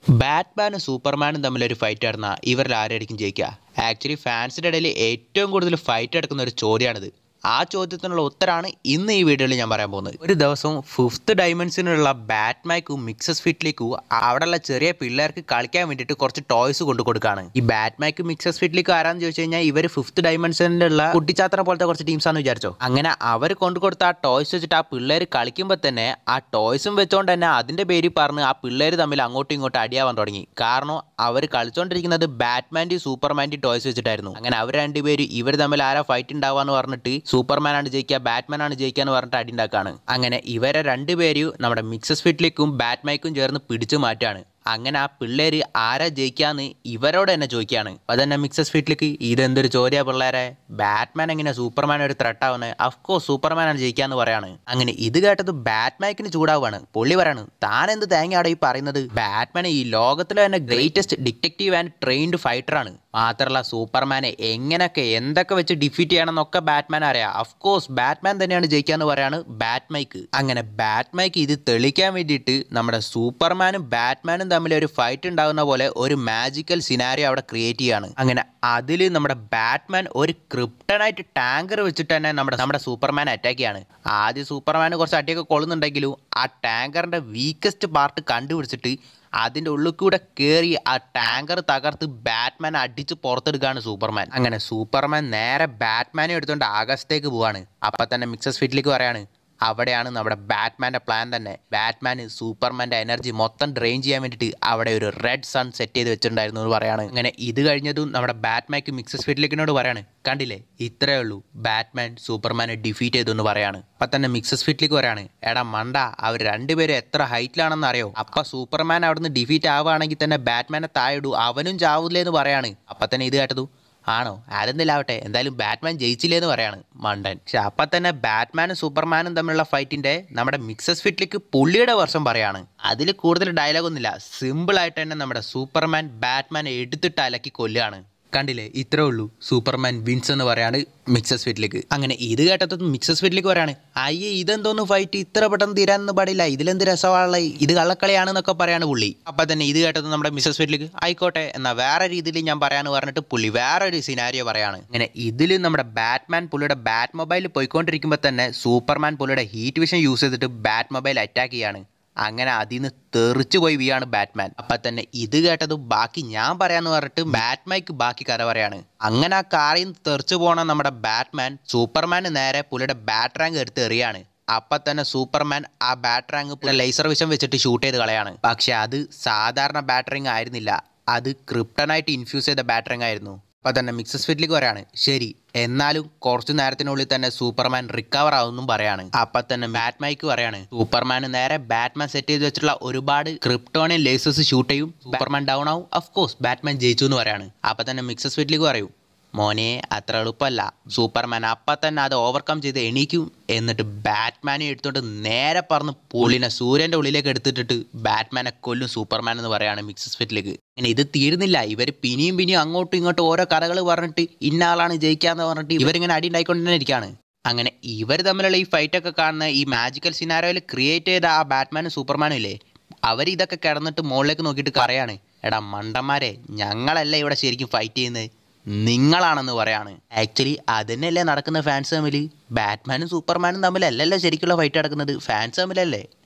ബാറ്റ്മാനും സൂപ്പർമാനും തമ്മിലൊരു ഫൈറ്റ് നടന്നാൽ ഇവരിൽ ആരായിരിക്കും ജയിക്കുക ആക്ച്വലി ഫാൻസിൻ്റെ ഇടയിൽ ഏറ്റവും കൂടുതൽ ഫൈറ്റ് എടുക്കുന്ന ഒരു ചോദ്യമാണിത് ആ ചോദ്യത്തിനുള്ള ഉത്തരമാണ് ഇന്ന് ഈ വീഡിയോയിൽ ഞാൻ പറയാൻ പോകുന്നത് ഒരു ദിവസം ഫിഫ്ത്ത് ഡയമെൻഷനിലുള്ള ബാറ്റ്മാക്കും മിക്സസ് ഫിറ്റിലേക്കും അവിടെയുള്ള ചെറിയ പിള്ളേർക്ക് കളിക്കാൻ വേണ്ടിയിട്ട് കുറച്ച് ടോയ്സ് കൊണ്ടു കൊടുക്കുകയാണ് ഈ ബാറ്റ്മാക്കും മിക്സസ് ഫിറ്റിലേക്കും ആരാന്ന് ചോദിച്ചു കഴിഞ്ഞാൽ ഇവർ ഫിഫ്ത്ത് ഡയമെൻഷനിലുള്ള കുട്ടിച്ചാത്തനെ പോലത്തെ കുറച്ച് ടീംസാന്ന് വിചാരിച്ചോ അങ്ങനെ അവർ കൊണ്ടു കൊടുത്ത ആ ടോയ്സ് വെച്ചിട്ട് ആ പിള്ളേർ കളിക്കുമ്പോൾ തന്നെ ആ ടോയ്സും വെച്ചോണ്ട് തന്നെ അതിന്റെ പേര് പറഞ്ഞ് ആ പിള്ളേർ തമ്മിൽ അങ്ങോട്ടും ഇങ്ങോട്ടും അടിയാവാൻ തുടങ്ങി കാരണം അവർ കളിച്ചോണ്ടിരിക്കുന്നത് ബാറ്റ്മാൻ്റെയും സൂപ്പർമാൻ്റെയും ടോയ്സ് വെച്ചിട്ടായിരുന്നു അങ്ങനെ അവർ രണ്ടുപേരും ഇവർ തമ്മിൽ ആരാ ഫൈറ്റ് ഉണ്ടാവാന്ന് പറഞ്ഞിട്ട് സൂപ്പർമാൻ ആണ് ജയിക്കുക ബാറ്റ്മാൻ ആണ് ജയിക്കുക എന്ന് പറഞ്ഞിട്ട് അടി ഉണ്ടാക്കാണ് അങ്ങനെ ഇവരെ രണ്ടുപേരും നമ്മുടെ മിക്സസ് ഫിറ്റിലേക്കും ബാറ്റ്മൈക്കും ചേർന്ന് പിടിച്ചു മാറ്റാണ് അങ്ങനെ ആ പിള്ളേര് ആരാ ജയിക്കാന്ന് ഇവരോട് തന്നെ ചോദിക്കുകയാണ് അപ്പൊ തന്നെ മിക്സസ് ഫീറ്റിലേക്ക് ഇതെന്തൊരു ചോദ്യ പിള്ളേരെ ബാറ്റ്മാൻ എങ്ങനെ സൂപ്പർമാൻ ഒരു ത്രെട്ടാവുന്നത് അഫ്കോഴ്സ് സൂപ്പർമാൻ ആണ് ജയിക്കാന്ന് പറയാണ് അങ്ങനെ ഇത് കേട്ടത് ബാറ്റ്മാക്കിന് ചൂടാവുകയാണ് പുള്ളി പറയാണ് താൻ എന്ത് തേങ്ങയാടെ ഈ പറയുന്നത് ബാറ്റ്മാൻ ഈ ലോകത്തിലെ തന്നെ ഗ്രേറ്റസ്റ്റ് ഡിറ്റക്റ്റീവ് ആൻഡ് ട്രെയിൻഡ് ഫൈറ്ററാണ് മാത്രമല്ല സൂപ്പർമാനെ എങ്ങനെയൊക്കെ എന്തൊക്കെ വെച്ച് ഡിഫീറ്റ് ചെയ്യണമെന്നൊക്കെ ബാറ്റ്മാൻ അറിയാം അഫ്കോഴ്സ് ബാറ്റ്മാൻ തന്നെയാണ് ജയിക്കാന്ന് പറയാണ് ബാറ്റ്മൈക്ക് അങ്ങനെ ബാറ്റ്മൈക്ക് ഇത് തെളിയിക്കാൻ വേണ്ടിയിട്ട് നമ്മുടെ സൂപ്പർമാനും ബാറ്റ്മാനും തമ്മിൽ ഒരു ഫൈറ്റ് ഉണ്ടാകുന്ന പോലെ ഒരു മാജിക്കൽ സിനാരിയോ അവിടെ ക്രിയേറ്റ് ചെയ്യാണ് അങ്ങനെ അതിൽ നമ്മുടെ ബാറ്റ്മാൻ ഒരു ക്രിപ്റ്റനായിട്ട് ടാങ്കർ വെച്ചിട്ട് തന്നെ നമ്മുടെ നമ്മുടെ സൂപ്പർമാൻ അറ്റാക്ക് ചെയ്യാണ് ആദ്യം സൂപ്പർമാൻ കുറച്ച് അടിയൊക്കെ കൊള്ളുന്നുണ്ടെങ്കിലും ആ ടാങ്കറിന്റെ വീക്കസ്റ്റ് പാർട്ട് കണ്ടുപിടിച്ചിട്ട് അതിൻ്റെ ഉള്ളിൽ കൂടെ കയറി ആ ടാങ്കർ തകർത്ത് ബാറ്റ്മാൻ അടിച്ച് പുറത്തെടുക്കുകയാണ് സൂപ്പർമാൻ അങ്ങനെ സൂപ്പർമാൻ നേരെ ബാറ്റ്മാനെ എടുത്തുകൊണ്ട് ആകാശത്തേക്ക് പോവാണ് അപ്പം തന്നെ മിക്സസ് ഫിറ്റിലേക്ക് പറയാണ് അവിടെയാണ് നമ്മുടെ ബാറ്റ്മാൻ്റെ പ്ലാൻ തന്നെ ബാറ്റ്മാൻ സൂപ്പർമാൻ്റെ എനർജി മൊത്തം ഡ്രെയിൻ ചെയ്യാൻ വേണ്ടിയിട്ട് അവിടെ ഒരു റെഡ് സൺ സെറ്റ് ചെയ്ത് വെച്ചിട്ടുണ്ടായിരുന്നു എന്ന് പറയാണ് അങ്ങനെ ഇത് കഴിഞ്ഞതും നമ്മുടെ ബാറ്റ്മാക്ക് മിക്സസ് ഫിറ്റിലേക്കിനോട് പറയാണ് കണ്ടില്ലേ ഇത്രയേ ഉള്ളൂ ബാറ്റ്മാൻ സൂപ്പർമാനെ ഡിഫീറ്റ് ചെയ്തു എന്ന് പറയാണ് അപ്പം തന്നെ മിക്സസ് ഫിറ്റിലേക്ക് പറയാണ് എടാ മണ്ട അവർ രണ്ടുപേരും എത്ര ഹൈറ്റിലാണെന്ന് അറിയോ അപ്പം സൂപ്പർമാൻ അവിടുന്ന് ഡിഫീറ്റ് ആവുകയാണെങ്കിൽ തന്നെ ബാറ്റ്മാനെ താഴെടൂ അവനും ചാവൂലേ എന്ന് പറയാണ് അപ്പം തന്നെ ഇത് കേട്ടതു ആണോ ആരെന്തിലാവട്ടെ എന്തായാലും ബാറ്റ്മാൻ ജയിച്ചില്ലേ എന്ന് പറയാണ് മണ്ടൻ പക്ഷെ അപ്പം തന്നെ ബാറ്റ്മാനും സൂപ്പർമാനും തമ്മിലുള്ള ഫൈറ്റിന്റെ നമ്മുടെ മിക്സസ് ഫിറ്റിലേക്ക് പുള്ളിയുടെ വർഷം പറയാണ് അതിൽ കൂടുതൽ ഡയലോഗ് ഒന്നുമില്ല സിമ്പിൾ ആയിട്ട് തന്നെ നമ്മുടെ സൂപ്പർമാൻ ബാറ്റ്മാനെ എടുത്തിട്ട് അലക്കി കൊല്ലുകയാണ് കണ്ടില്ലേ ഇത്രേ ഉള്ളൂ സൂപ്പർമാൻ വിൻസ് എന്ന് പറയാണ് മിക്സസ് ഫിറ്റിലേക്ക് അങ്ങനെ ഇത് കേട്ടത് മിക്സസ് ഫിറ്റിലേക്ക് പറയാണ് അയ്യേ ഇതെന്തോന്ന് ഫൈറ്റ് ഇത്ര പെട്ടെന്ന് തീരാനൊന്നും പാടില്ല ഇതിലെന്ത് രസമുള്ള ഇത് കള്ളക്കളിയാണെന്നൊക്കെ പറയാണ് പുള്ളി അപ്പൊ തന്നെ ഇത് കേട്ടത് നമ്മുടെ മിസ്സസ് ഫിറ്റിലേക്ക് ആയിക്കോട്ടെ എന്നാ വേറെ രീതിയിൽ ഞാൻ പറയാന്ന് പറഞ്ഞിട്ട് പുള്ളി വേറെ ഒരു സിനാരിയോ പറയാണ് അങ്ങനെ ഇതിൽ നമ്മുടെ ബാറ്റ്മാൻ പുള്ളിയുടെ ബാറ്റ് മൊബൈൽ പോയിക്കൊണ്ടിരിക്കുമ്പോൾ തന്നെ സൂപ്പർമാൻ പുള്ളിയുടെ ഹീറ്റ് വിഷൻ യൂസ് ചെയ്തിട്ട് ബാറ്റ് മൊബൈൽ അറ്റാക്ക് ചെയ്യാണ് അങ്ങനെ അതിൽ നിന്ന് തെറിച്ചു പോയി വീയാണ് ബാറ്റ്മാൻ അപ്പൊ തന്നെ ഇത് കേട്ടത് ബാക്കി ഞാൻ പറയാന്ന് പറഞ്ഞിട്ട് ബാറ്റ്മാക്ക് ബാക്കി കഥ പറയാണ് അങ്ങനെ ആ കാറിൽ നിന്ന് തെറിച്ചു പോണ നമ്മുടെ ബാറ്റ്മാൻ സൂപ്പർമാന് നേരെ പുള്ളിയുടെ ബാറ്റ് റാങ്ക് എടുത്ത് എറിയാണ് അപ്പൊ തന്നെ സൂപ്പർമാൻ ആ ബാറ്റ് റാങ്ക് ലേസർ വിഷം വെച്ചിട്ട് ഷൂട്ട് ചെയ്ത് കളയാണ് പക്ഷെ അത് സാധാരണ ബാറ്ററിങ് ആയിരുന്നില്ല അത് ക്രിപ്റ്റനായിട്ട് ഇൻഫ്യൂസ് ചെയ്ത ബാറ്ററിങ് ആയിരുന്നു അപ്പൊ തന്നെ മിക്സസ് ഫിറ്റിലേക്ക് പറയാണ് ശരി എന്നാലും കുറച്ചു നേരത്തിനുള്ളിൽ തന്നെ സൂപ്പർമാൻ റിക്കവർ ആവുമെന്നും പറയാണ് അപ്പൊ തന്നെ ബാറ്റ്മൈക്ക് പറയാണ് സൂപ്പർമാൻ നേരെ ബാറ്റ്മാൻ സെറ്റ് ചെയ്ത് വെച്ചിട്ടുള്ള ഒരുപാട് ക്രിപ്റ്റോണിയൻ ലേസേഴ്സ് ഷൂട്ട് ചെയ്യും സൂപ്പർമാൻ ഡൗൺ ആവും ഓഫ് കോഴ്സ് ബാറ്റ്മാൻ ജയിച്ചു എന്ന് പറയാണ് അപ്പൊ തന്നെ മിക്സസ് ഫിറ്റിലേക്ക് പറയൂ മോനെ അത്ര എളുപ്പമല്ല സൂപ്പർമാൻ അപ്പം തന്നെ അത് ഓവർകം ചെയ്ത് എണീക്കും എന്നിട്ട് ബാറ്റ്മാനെ എടുത്തോണ്ട് നേരെ പറന്ന് പുള്ളിനെ സൂര്യന്റെ ഉള്ളിലേക്ക് എടുത്തിട്ടിട്ട് ബാറ്റ്മാനെ കൊല്ലും സൂപ്പർമാൻ എന്ന് പറയാണ് മിക്സസ് ഫിറ്റിലേക്ക് അങ്ങനെ ഇത് തീരുന്നില്ല ഇവർ പിന്നെയും പിന്നെയും അങ്ങോട്ടും ഇങ്ങോട്ടും ഓരോ കഥകൾ പറഞ്ഞിട്ട് ഇന്ന ആളാണ് ജയിക്കാന്ന് പറഞ്ഞിട്ട് ഇവരിങ്ങനെ അടി ഉണ്ടായിക്കൊണ്ട് തന്നെ ഇരിക്കുകയാണ് അങ്ങനെ ഇവർ തമ്മിലുള്ള ഈ ഫൈറ്റൊക്കെ കാണുന്ന ഈ മാജിക്കൽ സിനാരോയിൽ ക്രിയേറ്റ് ചെയ്ത ആ ബാറ്റ്മാനും സൂപ്പർമാനും ഇല്ലേ അവർ ഇതൊക്കെ കിടന്നിട്ട് മുകളിലേക്ക് നോക്കിയിട്ട് പറയാണ് എടാ മണ്ടന്മാരെ ഞങ്ങളല്ല ഇവിടെ ശരിക്കും ഫൈറ്റ് ചെയ്യുന്നത് നിങ്ങളാണെന്ന് പറയാണ് ആക്ച്വലി അതന്നെയല്ലേ നടക്കുന്ന ഫാൻസ് തമ്മിൽ ബാറ്റ്മാനും സൂപ്പർമാനും തമ്മിലല്ലല്ലോ ശരിക്കുള്ള ഫൈറ്റ് നടക്കുന്നത് ഫാൻസ് തമ്മിലല്ലേ